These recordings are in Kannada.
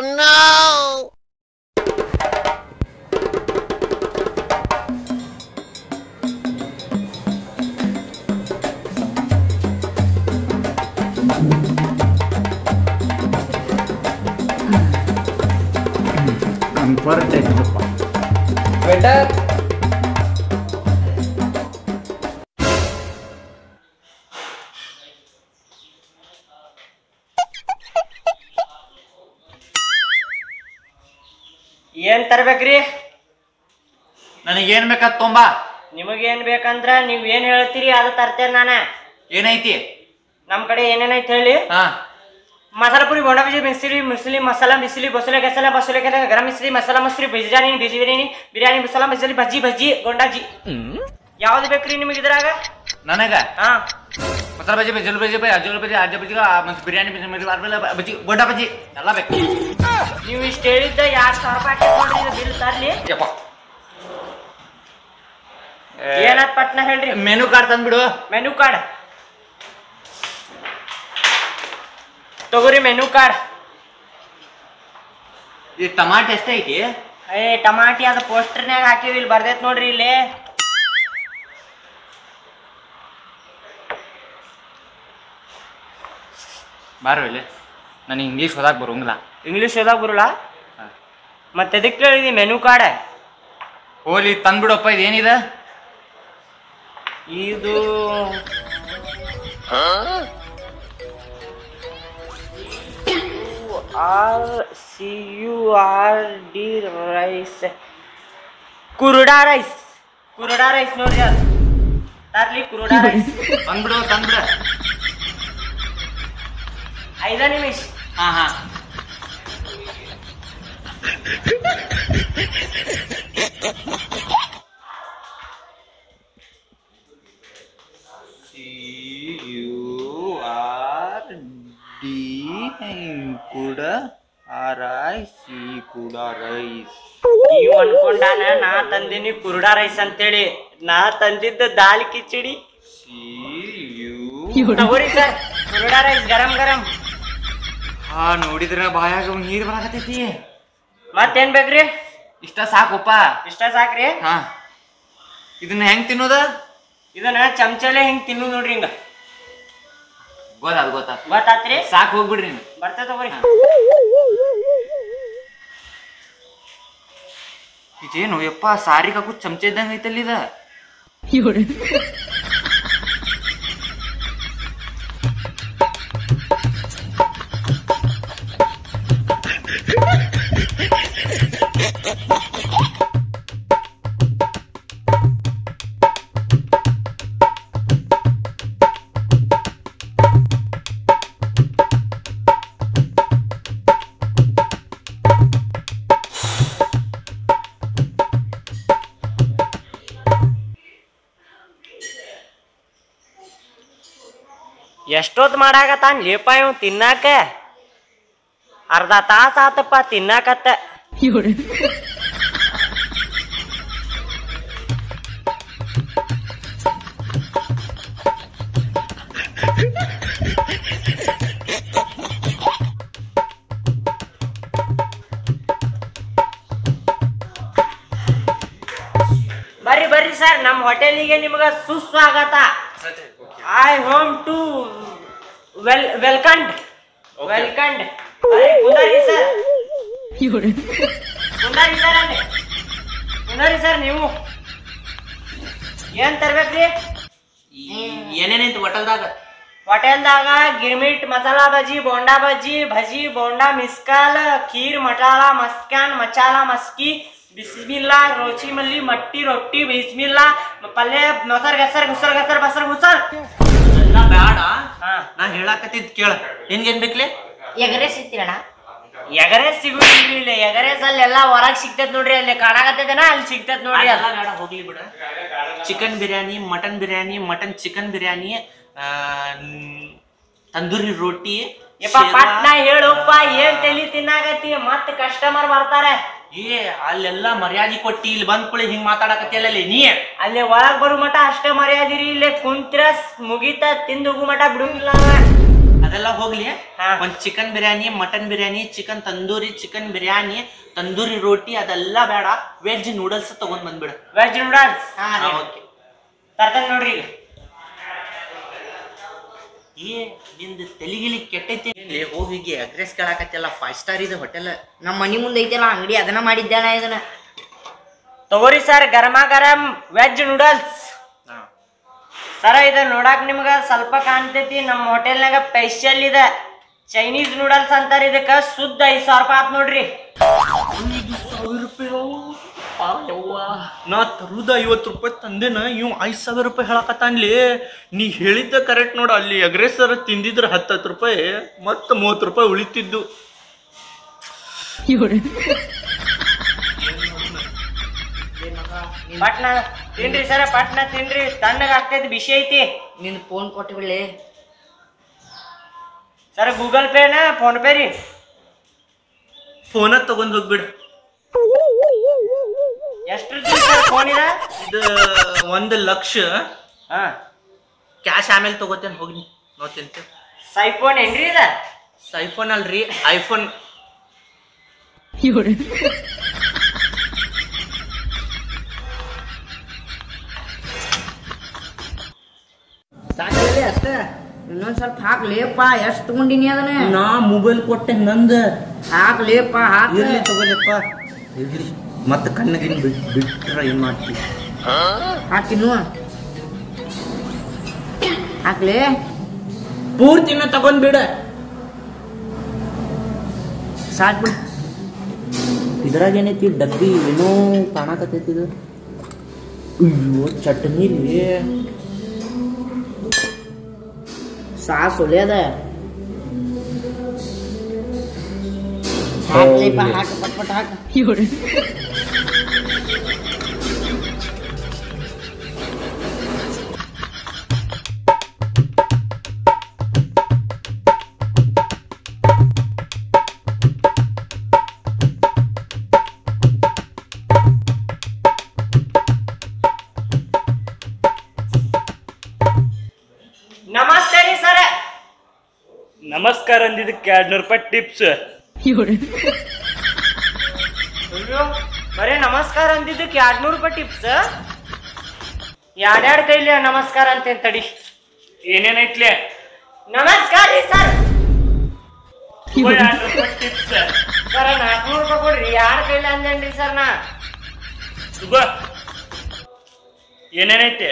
ಕಂಫರ್ಟ್ ಆಯ್ತಪ್ಪ ವೆಟರ್ ಏನ್ ತರ್ಬೇಕ್ರಿ ನನಗೇನ್ ಬೇಕಾದ್ ತುಂಬಾ ನಿಮಗೇನ್ ಬೇಕಂದ್ರ ನೀವ್ ಏನ್ ಹೇಳ್ತೀರಿ ಅದು ತರ್ತೇನೆ ನಾನ ಏನೈತಿ ನಮ್ ಕಡೆ ಏನೇನೈತೆ ಹೇಳಿ ಹಾ ಮಸಾಲ ಪುರಿ ಬೋಂಡಾ ಬಜ್ಜಿ ಮಿಸ್ರಿ ಮುಸ್ಲಿ ಮಸಾಲ ಬಿಸಿಲಿ ಬಸುಲೆ ಗಸಲ ಬಸುಲೆ ಕೆಲ ಗರಂ ಮಿಸ್ರಿ ಮಸಾಲ ಮಸ್ರಿ ಬಿರಿಯಾನಿ ಬಿಸಿ ಬಿರಿಯಾನಿ ಬಿರಿಯಾನಿ ಮಸಾಲ ಮಸಾಲಿ ಬಜ್ಜಿ ಬಜ್ಜಿ ಗೊಂಡಾಜಿ ಯಾವ್ದು ಬೇಕ್ರಿ ನಿಮಗೆ ಇದ್ರಾಗ ನನಗ ಹಾ ಮಸಾಲ ಬಜ್ಜಿ ಬಜ್ಜಿ ಬಜ್ಜಿ ಬಜ್ಜಿ ಅಜ್ಜಲ ಬಜ್ಜಿ ಅಜ್ಜ ಬಜ್ಜಿ ಮತ್ತೆ ಬಿರಿಯಾನಿ ಬಜ್ಜಿ ಮತ್ತೆ ಅರ್ಬೆಲ್ಲ ಬಜ್ಜಿ ಗೋಡ ಬಜ್ಜಿ ಎಲ್ಲ ಬೇಕು ನೀವು ಇಷ್ಟ ಹೇಳಿದ್ದ ಯಾರು ಸಾವಿರ ರೂಪಾಯಿ ಹಾಕಿ ನೋಡ್ರಿ ಬಿಲ್ ತರ್ಲಿ ಯಪ್ಪ ಏನಾದ್ ಪಟ್ನ ಹೇಳ್ರಿ ಮೆನು ಕಾರ್ಡ್ ತಂದ್ಬಿಡು ಮೆನು ಕಾರ್ಡ್ ತಗೋರಿ ಮೆನು ಕಾರ್ಡ್ ಈ ಟಮಾಟೆ ಎಷ್ಟೈತಿ ಏ ಟಮಾಟಿ ಅದ ಪೋಸ್ಟರ್ನ್ಯಾಗ ಹಾಕಿವಿ ಇಲ್ಲಿ ಬರ್ದೈತ್ ನೋಡ್ರಿ ಇಲ್ಲಿ ಬಾರೋ ಇಲ್ಲಿ ನನಗೆ ಇಂಗ್ಲೀಷ್ ಓದಾಕ್ ಬರೋಂಗಿಲ್ಲ ಇಂಗ್ಲೀಷ್ ಓದಾಕ್ ಬರಲ್ಲ ಹಾ. ಮತ್ತೆ ಎದಕ್ಕೆ ಕೇಳಿದಿ ಮೆನು ಕಾರ್ಡ್ ಹೋಲಿ ತಂದ್ಬಿಡಪ್ಪ ಇದೇನಿದೆ ಇದು R C U R D rice curd rice curd rice ನೋಡ್ರಿ ಅದು ತರ್ಲಿ ಕುರುಡಾ ರೈಸ್ ತಂದ್ಬಿಡು ತಂದ್ಬಿಡ ಐದ ನಿಮಿಷ ಹಾ ಹಾ ಯು ಆರ್ ಡಿ ಕೂಡ ಆರ್ ಐ ಸಿ ಕೂಡ ರೈಸ್ ನೀವು ಅನ್ಕೊಂಡಾನ ನಾ ತಂದಿನಿ ಕುರುಡಾ ರೈಸ್ ಅಂತೇಳಿ ನಾ ತಂದಿದ್ದ ದಾಲ್ ಕಿಚಡಿ ಸಿ ಯು ತಗೋರಿ ಸರ್ ಕುರುಡಾ ರೈಸ್ ಗರಂ ಗರಂ ಹಾ ನೋಡಿದ್ರ ಬಾಯಾಗ ನೀರ್ ಬರಾಕತೈತಿ ಮತ್ತೇನ್ ಬೇಕ್ರಿ ಇಷ್ಟ ಸಾಕಪ್ಪ ಇಷ್ಟ ಸಾಕ್ರಿ ಹಾ ಇದನ್ನ ಹೆಂಗ್ ತಿನ್ನೋದ ಇದನ್ನ ಚಮಚಲೆ ಹಿಂಗ್ ತಿನ್ನು ನೋಡ್ರಿ ಹಿಂಗ ಗೊತ್ತಾದ ಗೊತ್ತಾದ ಗೊತ್ತಾತ್ರಿ ಸಾಕ್ ಹೋಗ್ಬಿಡ್ರಿ ನೀವು ಬರ್ತೇ ತಗೋರಿ ಇದೇನು ಯಪ್ಪ ಸಾರಿ ಕಾಕು ಚಮಚ ಇದ್ದಂಗ ಐತಲ್ಲ ಇದ ಎಷ್ಟೊತ್ ಮಾಡಾಕತ್ತಾನ ಲೇಪ ಇವ್ ತಿನ್ನಾಕ ಅರ್ಧ ತಾಸ ಆತಪ್ಪ ತಿನ್ನಾಕತ್ತ ಬರ್ರಿ ಬರ್ರಿ ಸರ್ ನಮ್ಮ ಹೋಟೆಲಿಗೆ ನಿಮ್ಗ ಸುಸ್ವಾಗತ I home to well welcomed welcomed ಕುಂದಾರಿ ಸರ್ ಕುಂದಾರಿ ಸರ್ ಅಲ್ಲಿ ಕುಂದಾರಿ ಸರ್ ನೀವು ಏನ್ ತರ್ಬೇಕ್ರಿ ಏನೇನೈತಿ ಹೋಟೆಲ್ದಾಗ ಹೋಟೆಲ್ದಾಗ ಗಿರ್ಮಿಟ್ ಮಸಾಲಾ ಬಜ್ಜಿ ಬೋಂಡಾ ಬಜ್ಜಿ ಭಜಿ ಬೋಂಡಾ ಮಿಸ್ಕಾಲ್ ಖೀರ್ ಮಸಾಲ ಮಸ್ಕಾನ್ ಮಚಾಲ ಮಸ್ಕಿ ಬಿಸ್ಮಿಲ್ಲಾ ರೋಚಿ ಮಲ್ಲಿ ಮಟ್ಟಿ ರೊಟ್ಟಿ ಬಿಸ್ಮಿಲ್ಲಾ ಪಲ್ಯ ಮೊಸರ್ ಗಸರ್ ಗುಸರ್ ಗಸರ್ ಬಸರ್ ಗುಸರ್ ಎಲ್ಲ ಬ್ಯಾಡ ಹಾ ನಾ ಹೇಳಾಕತ್ತಿದ್ ಕೇಳ ನಿನ್ಗೇನ್ ಬೇಕ್ಲೆ ಎಗರೆ ಸಿಗ್ತೀರಣ ಎಗರೆ ಸಿಗುದಿಲ್ಲ ಇಲ್ಲಿ ಎಗರೆಸ್ ಅಲ್ಲಿ ಎಲ್ಲಾ ಹೊರಗ್ ಸಿಗ್ತೈತ್ ನೋಡ್ರಿ ಅಲ್ಲಿ ಕಾಣಾಕತ್ತೈತನ ಅಲ್ಲಿ ಸಿಗ್ತೈತ್ ನೋಡ್ರಿ ಅದೆಲ್ಲ ಅದು ಬೇಡ ಹೋಗ್ಲಿ ಬಿಡ chicken biryani mutton biryani mutton chicken biryani ಆ, ನ್- ತಂದೂರಿ ರೋಟಿ ಯಪ್ಪ ಪಟ್ನ ಹೇಳಪ್ಪ ಏನ್ ತಲಿ ತಿನ್ನಾಗತ್ತಿ ಮತ್ ಕಸ್ಟಮರ್ ಬರ್ತಾರೆ ಏ ಅಲ್ಲೆಲ್ಲ ಮರ್ಯಾದೆ ಕೊಟ್ಟಿ ಇಲ್ಲಿ ಬಂದ್ ಕೂಳಿ ಹಿಂಗ್ ಮಾತಾಡಕತ್ತಿಯಲ್ಲ ಅಲ್ಲಿ ನೀ ಅಲ್ಲಿ ಒಳಗ್ ಬರು ಮಟ ಅಷ್ಟೇ ಮರ್ಯಾದಿರಿ ಇಲ್ಲಿ ಕುಂತ್ರ ಮುಗಿತ ತಿಂದು ಹೋಗು ಮಟ ಬಿಡುಂಗಿಲ್ಲ ಅವ. ಅದೆಲ್ಲ ಹೋಗ್ಲಿ ಹಾ. ಒಂದ್ chicken biryani mutton biryani chicken tandoori chicken biryani tandoori ರೋಟಿ ಅದೆಲ್ಲ ಬೇಡ ವೆಜ್ ನೂಡಲ್ಸ್ ತಗೊಂಡ್ ಬಂದ್ಬಿಡು ವೆಜ್ ನೂಡಲ್ಸ್ ಹಾ ಹಾ, ರೀ. ಓಕೆ ತರ್ತೇನೆ ನೋಡ್ರಿ ಈಗ ಏ ನಿಂದು ತೆಲಿಗಿಲಿ ಕೆಟ್ಟೈತಿ ಇಲ್ಲಿ ಹೋಗಿ ಅಗ್ರೆಸ್ ಕೇಳಾಕತ್ತಿಲ್ಲ ಫೈವ್ ಸ್ಟಾರ್ ಇದೆ ಹೋಟೆಲ್ ನಮ್ಮ ಮನಿ ಮುಂದೆ ಐತಲ್ಲ ಅಂಗಡಿ ಅದನ್ನ ಮಾಡಿದ್ದಾನ ಇದನ್ನ ತಗೋರಿ ಸರ್ ಗರಮ ಗರಂ ವೆಜ್ ನೂಡಲ್ಸ್ ಸರ ಇದು ನೋಡಾಕ್ ನಿಮ್ಗ ಸ್ವಲ್ಪ ಕಾಣ್ತೈತಿ ನಮ್ಮ ಹೋಟೆಲ್ನಾಗ ಸ್ಪೆಷಲ್ ಇದೆ ಚೈನೀಸ್ ನೂಡಲ್ಸ್ ಅಂತಾರ ಇದಕ್ಕ ಶುದ್ಧ ಐದ್ ಸಾವಿರ ರೂಪಾಯಿ ಆತ್ ನೋಡ್ರಿ ಸಾವಿರ ರೂಪಾಯಿ ನಾ ತರುದ ಐವತ್ತು ರೂಪಾಯಿ ತಂದೆನ ಇವ್ ಐದ್ ಸಾವಿರ ರೂಪಾಯಿ ಹೇಳಕತ್ತಾನ್ಲಿ ನೀ ಹೇಳಿದ್ದ ಕರೆಕ್ಟ್ ನೋಡು ಅಲ್ಲಿ ಅಗ್ರೆಸರ್ ತಿಂದಿದ್ರ ಹತ್ತತ್ತು ರೂಪಾಯಿ ಮತ್ತ ಮೂವತ್ತು ರೂಪಾಯಿ ಉಳಿತಿದ್ದು ಪಟ್ನ ತಿನ್ರಿ ಸರ ಪಟ್ನ ತಿನ್ರಿ ತಣ್ಣಗ ಆಗ್ತೈತಿ ಬಿಸಿ ಐತಿ ನಿನ್ ಫೋನ್ ಕೊಟ್ಟು ಬಿಡ್ಲಿ ಸರ್ ಗೂಗಲ್ ಪೇನ ಫೋನ್ ಪೇ ರೀ ಫೋನ ತಗೊಂಡ್ ಹೋಗ್ಬಿಡು ಎಷ್ಟು ಸರ್ ಫೋನ್ ಇದೆ ಇದು ಒಂದು ಲಕ್ಷ ಹಾ ಕ್ಯಾಶ್ ಆಮೇಲೆ ತಗೋತೇನೆ ಹೋಗಿ ನಾವು ತಿಂತೇವೆ ಸೈಫೋನ್ ಏನ್ರಿ ಇದ ಐಫೋನ್ ಅಲ್ರಿ ಐಫೋನ್ ಸಾಕಲ್ಲಿ ಅಷ್ಟ ಇನ್ನೊಂದ್ ಸ್ವಲ್ಪ ಹಾಕ್ಲೇಪ್ಪ ಎಷ್ಟ್ ತಗೊಂಡಿನಿ ಅದನ್ನ ನಾ ಮೊಬೈಲ್ ಕೊಟ್ಟೆ ನಂದ ಹಾಕ್ಲೇಪ್ಪ ಹಾಕ್ ಇರ್ಲಿ ತಗೋಲಿಪ್ಪ ಇರ್ಲಿ ಮತ್ತೆ ಕಣ್ಣಗಿನ್ ಬಿಟ್ ಬಿಟ್ರ ಏನ್ ಮಾಡ್ತಿ ಹಾಕಿನ್ನು ಹಾಕ್ಲಿ ಪೂರ್ತಿನ ತಗೊಂಡ್ ಬಿಡ ಸಾಕ್ ಬಿಡು ಇದ್ರಾಗ ಏನೈತಿ ಡಬ್ಬಿ ಏನೋ ಕಾಣಕತ್ತೈತಿ ಇದು ಅಯ್ಯೋ ಚಟ್ನಿ ರೀ ಸಾಸ್ ಒಳ್ಳೆಯದ ಹಾಕ್ಲಿಪ್ಪ ಹಾಕ ಪಟ್ ಪಟ್ ಹಾಕ ನಮಸ್ತೆ ರೀ ಸರ ನಮಸ್ಕಾರ ಅಂದಿದ್ದಕ್ಕೆ ಎರಡ್ನೂರು ರೂಪಾಯಿ ಟಿಪ್ಸ್ ಅಯ್ಯೋ ಬರೇ ನಮಸ್ಕಾರ ಅಂದಿದ್ದಕ್ಕೆ ಎರಡ್ನೂರು ರೂಪಾಯಿ ಟಿಪ್ಸ್ ಎರಡೆರಡು ಕೈಲಿ ನಮಸ್ಕಾರ ಅಂತೇನ್ ತಡಿ ಏನೇನೈತ್ಲೆ ನಮಸ್ಕಾರ ರೀ ಸರ್ ಎರಡ್ನೂರು ರೂಪಾಯಿ ಟಿಪ್ಸ್ ಸರ ನಾಲ್ಕುನೂರು ರೂಪಾಯಿ ಕೊಡ್ರಿ ಯಾರ ಕೈಲಿ ಅಂದೇನ್ರಿ ಸರ್ ನಾ ತಗೋ ಏನೇನೈತಿ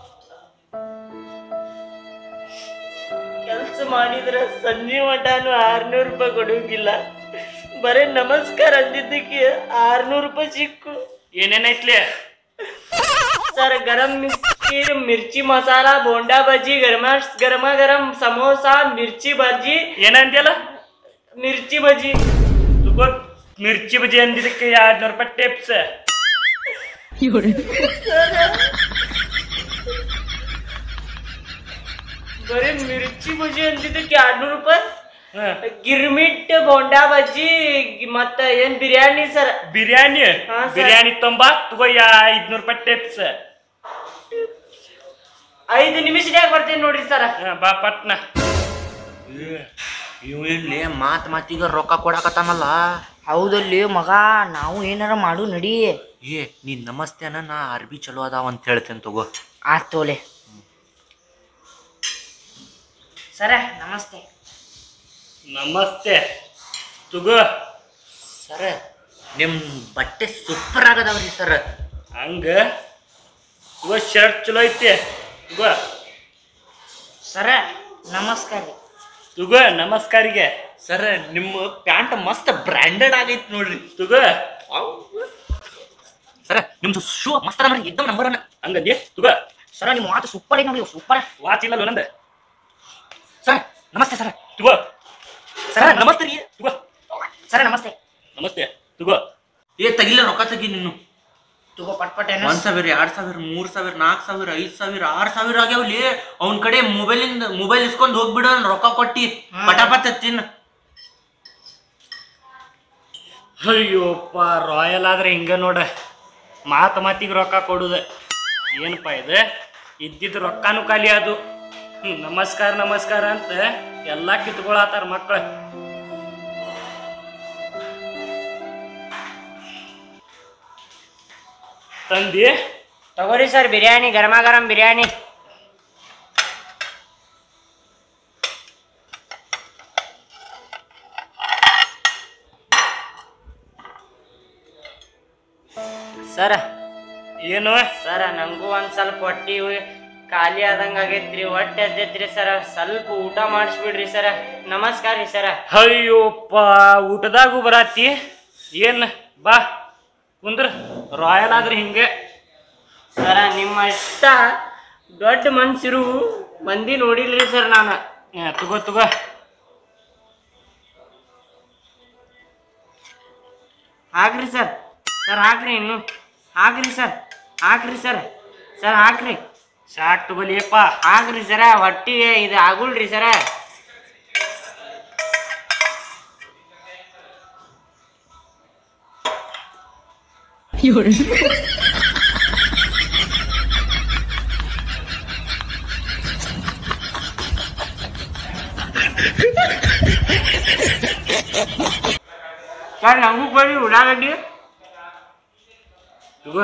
ಕೆಲಸ ಮಾಡಿದ್ರ ಸಂಜೆ ಮಟನು ಆರ್ನೂರು ರೂಪಾಯಿ ಕೊಡೋಂಗಿಲ್ಲ ಬರೇ ನಮಸ್ಕಾರ ಅಂದಿದ್ದಕ್ಕೆ ಆರ್ನೂರು ರೂಪಾಯಿ ಸಿಕ್ಕು ಏನೇನೈತ್ಲೆ ಸರ್ ಗರಂ ಮಿರ್ಚಿ ಮಿರ್ಚಿ ಮಸಾಲ ಬೋಂಡಾ ಬಜ್ಜಿ ಗರಮ ಗರಮ ಗರಂ ಸಮೋಸ ಮಿರ್ಚಿ ಬಜ್ಜಿ ಏನಂದ್ಯಲ್ಲ ಮಿರ್ಚಿ ಬಜ್ಜಿ ತಗೋ ಮಿರ್ಚಿ ಬಜಿ ಅಂದಿದ್ದಕ್ಕೆ ಎರಡ್ನೂರು ರೂಪಾಯಿ ಟಿಪ್ಸ್ ಬರೀ ಮಿರ್ಚಿ ಬಜ್ಜಿ ಅಂದಿದ್ದಕ್ಕೆ ಎರಡ್ನೂರು ರೂಪಾಯಿ ಹಾ. ಗಿರ್ಮಿಟ್ ಬೋಂಡಾ ಬಜ್ಜಿ ಮತ್ತ ಏನ್ ಬಿರಿಯಾನಿ ಸರ್ ಬಿರಿಯಾನಿ ಹಾ, ಸರ್. ಬಿರಿಯಾನಿ ತೊಂಬ ತಗೋ ಐದ್ನೂರು ರೂಪಾಯಿ ಟಿಪ್ಸ್ ಐದು ನಿಮಿಷನ್ಯಾಗ ಬರ್ತೀನಿ ನೋಡ್ರಿ ಸರ್ ಬಾ ಪಟ್ನ ಇವ್ ಇರ್ಲಿ ಮಾತ್ ಮಾತಿಗ ರೊಕ್ಕ ಕೊಡಕತ್ತಾನಲ್ಲ ಹೌದಲ್ಲಿ ಮಗ ನಾವು ಏನಾರ ಮಾಡು ನಡಿ ಏ ನೀ ನಮಸ್ತೆ ಅನ್ನ ನಾ ಅರ್ಬಿ ಚಲೋ ಅದಾವ ಅಂತ ಹೇಳ್ತೇನೆ ತಗೋ ಆತ್ ತೋಲೆ ಸರ ನಮಸ್ತೆ ನಮಸ್ತೆ ತಗೋ ಸರ ನಿಮ್ ಬಟ್ಟೆ ಸೂಪರ್ ಆಗದವ್ರಿ ಸರ್ ಹಂಗ ತಗೋ ಶರ್ಟ್ ಚಲೋ ಐತಿ ತಗೋ ಸರ ನಮಸ್ಕಾರ ರೀ ತಗೋ ನಮಸ್ಕಾರಿಗೆ ಸರ್ ನಿಮ್ಮ ಪ್ಯಾಂಟ್ ಮಸ್ತ್ ಬ್ರ್ಯಾಂಡೆಡ್ ಆಗೈತಿ ನೋಡ್ರಿ ತಗೋ ಸರ್ ನಿಮ್ದು ಶೂ ಮಸ್ತ್ ಅದ ನೋಡ್ರಿ एकदम ನಂಬರ್ ಹಂಗಂದಿ ತಗೋ ಸರ ನಿಮ್ಮ ಮಾತು ಸೂಪರ್ ಐತಿ ನೋಡಿ ಸೂಪರ್ ವಾಚ್ ಇಲ್ಲ ನಂದ ಸರ್ ನಮಸ್ತೆ ಸರ್ ತಗೋ ಸರ್ ನಮಸ್ತೆ ರೀ ತಗೋ ಸರ ನಮಸ್ತೆ ನಮಸ್ತೆ ತಗೋ ಏ ತಗಿಲ್ಲ ರೊಕ್ಕ ತೆಗಿ ನಿನ್ನು ತಗೋ ಪಟ್ ಪಟ್ ಒಂದ್ ಸಾವಿರ ಎರಡ್ ಸಾವಿರ ಮೂರ್ ಸಾವಿರ ನಾಲ್ಕ್ ಸಾವಿರ ಐದ್ ಸಾವಿರ ಆರ್ ಸಾವಿರ ಆಗ್ಯಾವ್ಲಿ ಅವ್ನ ಕಡೆ ಮೊಬೈಲ್ ಇಂದ ಮೊಬೈಲ್ ಇಸ್ಕೊಂಡ್ ಹೋಗ್ಬಿಡು ಅವ್ನ್ ರೊಕ್ಕ ಕೊಟ್ಟಿ ಪಟಾಪಟ್ ತಿನ್ನ ಅಯ್ಯೋಪ್ಪ ರಾಯಲ್ ಆದ್ರೆ ಹಿಂಗ ನೋಡ ಮಾತು ಮಾತಿಗೆ ರೊಕ್ಕ ಕೊಡುದ ಏನಪ್ಪ ಇದು ಇದ್ದಿದ್ದು ರೊಕ್ಕನೂ ಖಾಲಿ ಅದು ಹ್ಮ್, ನಮಸ್ಕಾರ ನಮಸ್ಕಾರ ಅಂತ ಎಲ್ಲಾ ಕಿತ್ಕೊಳತಾರ ಮಕ್ಕಳು ತಂದಿ ತಗೋರಿ ಸರ್ ಬಿರಿಯಾನಿ ಗರಮ ಗರಂ ಬಿರಿಯಾನಿ ಸರ ಏನು ಸರ ನಂಗೂ ಒಂದ್ ಸ್ವಲ್ಪ ಹೊಟ್ಟಿ ಉಯ್- ಖಾಲಿ ಆದಂಗ ಆಗೈತ್ರಿ ಹೊಟ್ಟೆ ಹಸ್ದೈತ್ರಿ ಸರ ಸ್ವಲ್ಪ ಊಟ ಮಾಡಿಸ್ಬಿಡ್ರಿ ಸರ ನಮಸ್ಕಾರ ರೀ ಸರ ಅಯ್ಯೋಪ್ಪ ಊಟದಾಗೂ ಬರಾತಿ ಏನ್ ಬಾ ಕುಂದ್ರ ರಾಯಲ್ ಆದ್ರೆ ಹಿಂಗೆ ಸರ ನಿಮ್ಮ ಇಷ್ಟ ದೊಡ್ಡ ಮನ್ಸಿರು ಮಂದಿ ನೋಡಿಲ್ರಿ ಸರ್ ನಾನು ಏ, ತಗೋ ತಗೋ ಹಾಕ್ರಿ ಸರ್ ಸರ್ ಹಾಕ್ರಿ ಇನ್ನು ಹಾಕ್ರಿ ಸರ್ ಹಾಕ್ರಿ ಸರ್ ಸರ್ ಹಾಕ್ರಿ ಸಾಕ್ ತಗೋಲಿಯಪ್ಪ ಹಾಕ್ರಿ ಸರ ಹೊಟ್ಟಿಗೆ ಇದು ಆಗುಲ್ರಿ ಸರ ಸರ್ ನಂಗೂ ಕೊಡಿ ಉಳ್ಳಾಗಡ್ಡಿ ತಗೋ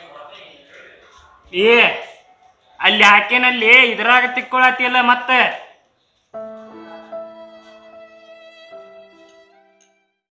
ಏ ಅಲ್ಲಿ ಹಾಕೇನಲ್ಲಿ ಇದ್ರಾಗ ತಿಕ್ಕೊಳತಿಯಲ್ಲ ಮತ್ತೆ